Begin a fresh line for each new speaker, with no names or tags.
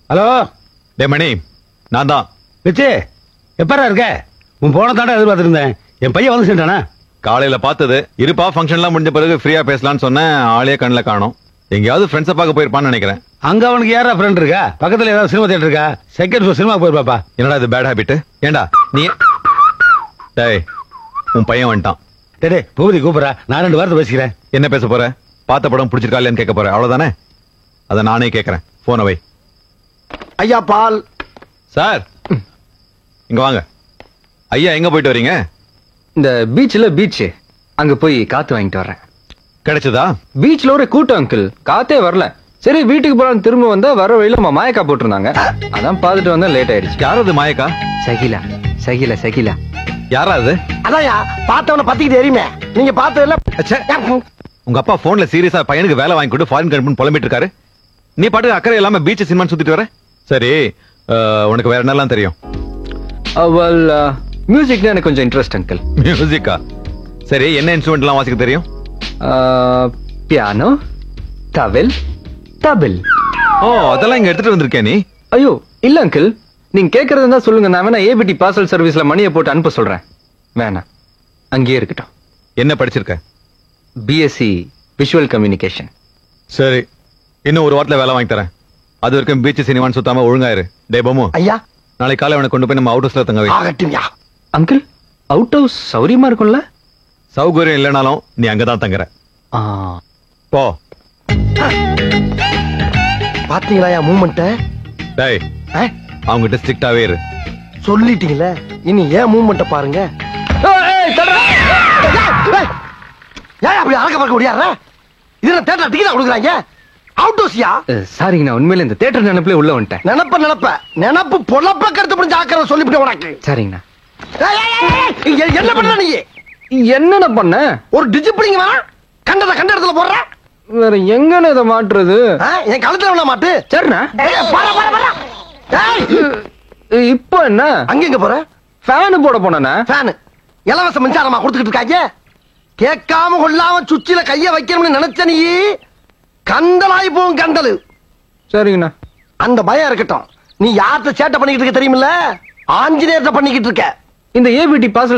Hello
டே மணி நான் தான்
பிச்சு எப்பரா இருக்க உன் போன தாண்டா எதிர்பார்த்திருந்தேன் என் பையன் வந்து சேர்ந்தானா
காலையில பார்த்தது இருப்பா ஃபங்க்ஷன்லாம் முடிஞ்ச பிறகு ஃப்ரீயா பேசலாம்னு சொன்னேன் ஆளே கண்ணில் காணோம் எங்கேயாவது ஃப்ரெண்ட்ஸை பார்க்க போயிருப்பான்னு நினைக்கிறேன்
அங்க அவனுக்கு யாரா ஃப்ரெண்ட் இருக்கா பக்கத்துல ஏதாவது சினிமா தியேட்டர் இருக்கா செகண்ட் ஷோ சினிமா போயிருப்பாப்பா
என்னடா இது பேட் ஹாபிட் ஏண்டா நீ டேய் உன் பையன் வந்துட்டான்
டேய் டேய், பூபதி கூப்பிடுறா நான் ரெண்டு வாரத்தை பேசிக்கிறேன்
என்ன பேச போற பார்த்த படம் பிடிச்சிருக்கா இல்லையான்னு கேட்க போற அவ்வளவுதானே அதை நானே கேட்கறேன் போன வை
ஐயா பால்
சார் இங்க வாங்க ஐயா எங்க போயிட்டு வரீங்க
இந்த பீச்ல பீச் அங்க போய் காத்து வாங்கிட்டு வர்றேன்
கிடைச்சதா
பீச்ல ஒரு கூட்டம் அங்கிள் காத்தே வரல சரி வீட்டுக்கு போலாம் திரும்ப வந்தா வர வழியில நம்ம மாயக்கா போட்டிருந்தாங்க அதான் பார்த்துட்டு வந்தா லேட் ஆயிடுச்சு
யார் அது மாயக்கா
சகிலா சகிலா சகிலா
யாரா அது
அதான்யா பார்த்தவன பத்திக்கிட்டு எரியுமே நீங்க பார்த்ததுல
அச்சே. உங்க அப்பா போன்ல சீரியஸா பையனுக்கு வேலை வாங்கி கொடு ஃபாரின் கம்பெனி புலம்பிட்டு இருக்காரு நீ பாட்டு அக்கறை இல்லாம பீச் சினிமா சுத்திட்டு வர சரி அஹ், உனக்கு வேற என்னலாம் தெரியும்
அவள் மியூசிக்னா எனக்கு கொஞ்சம் இன்ட்ரெஸ்ட் அங்கிள்
மியூசிக்கா சரி என்ன இன்ஸ்ட்ருமெண்ட் எல்லாம் வாசிக்க தெரியும்
பியானோ தவில் தபில்
ஓ அதெல்லாம் இங்க எடுத்துட்டு வந்திருக்கே நீ
ஐயோ இல்ல அங்கிள் நீங்க கேக்குறது இருந்தா சொல்லுங்க நான் வேணா ஏபிடி பார்சல் சர்வீஸ்ல மணியை போட்டு அனுப்ப சொல்றேன் வேணாம் அங்கேயே இருக்கட்டும்
என்ன படிச்சிருக்க
பிஎஸ்சி விஷுவல் கம்யூனிகேஷன்
சரி இன்னும் ஒரு வாரத்துல வேலை வாங்கி தரேன் அது வரைக்கும் பீச் சினிமான்னு சுத்தாம ஒழுங்காயிரு டே பமு
ஐயா
நாளைக்கு காலை அவனை கொண்டு போய் நம்ம அவுட் ஹவுஸ்ல தங்க வை
ஆகட்டும்யா
அங்கிள் அவுட் ஹவுஸ் சௌரியமா இருக்கும்ல
சௌகரியம் இல்லைனாலும் நீ அங்கதான் தங்குற
ஆ,
போ
பாத்தீங்களா மூமெண்ட்ட
டேய் அவங்ககிட்ட ஸ்ட்ரிக்டாவே இரு
சொல்லிட்டீங்களே இனி ஏன் மூமெண்ட்ட பாருங்க ஏன் அப்படி அறக்க பறக்க முடியாத இதுல தேட்டர் டிக்கெட் கொடுக்குறாங்க அவுட் ஹவுஸ்யா
அஹ், சாரிங்க நான் உண்மையில இந்த தேட்டர் நினைப்புல உள்ள வந்துட்டேன்
நினப்ப நினப்ப நினப்பு பொழப்ப கருத்து புரிஞ்சு ஆக்கிற சொல்லிவிட்டு உனக்கு
சரிங்கண்ணா
ஏய், ஏய், ஏய், ஏய், ஏய், என்ன பண்ற நீ
என்னண்ணா பண்ண
ஒரு டிஜிபிளிங்க வேணா கண்டத கண்ட இடத்துல போடுற
வேற எங்கண்ணா இதை மாட்டுறது
ஆ, என் கழுத்துல விட மாட்டு
சரிண்ணா
ஏய், பாரா, பாரா, பாரா. ஏய்,
அஹ், இப்போ என்ன
அங்க எங்க போற
ஃபேன் போட போனேண்ணா
ஃபேனு இலவச மின்சாரமா கொடுத்துக்கிட்டு இருக்காங்க கேட்காம கொள்ளாம சுச்சில கைய வைக்கணும்னு நினைச்ச நீ கந்தலாய் போகும் கந்தலு
சரிங்கண்ணா
அந்த பயம் இருக்கட்டும் நீ யார்கிட்ட சேட்டை பண்ணிக்கிட்டு இருக்க தெரியுமில்ல ஆஞ்சநேயர்கிட்ட பண்ணிக்கிட்டு இருக்க
இந்த ஏபிடி பார்சல்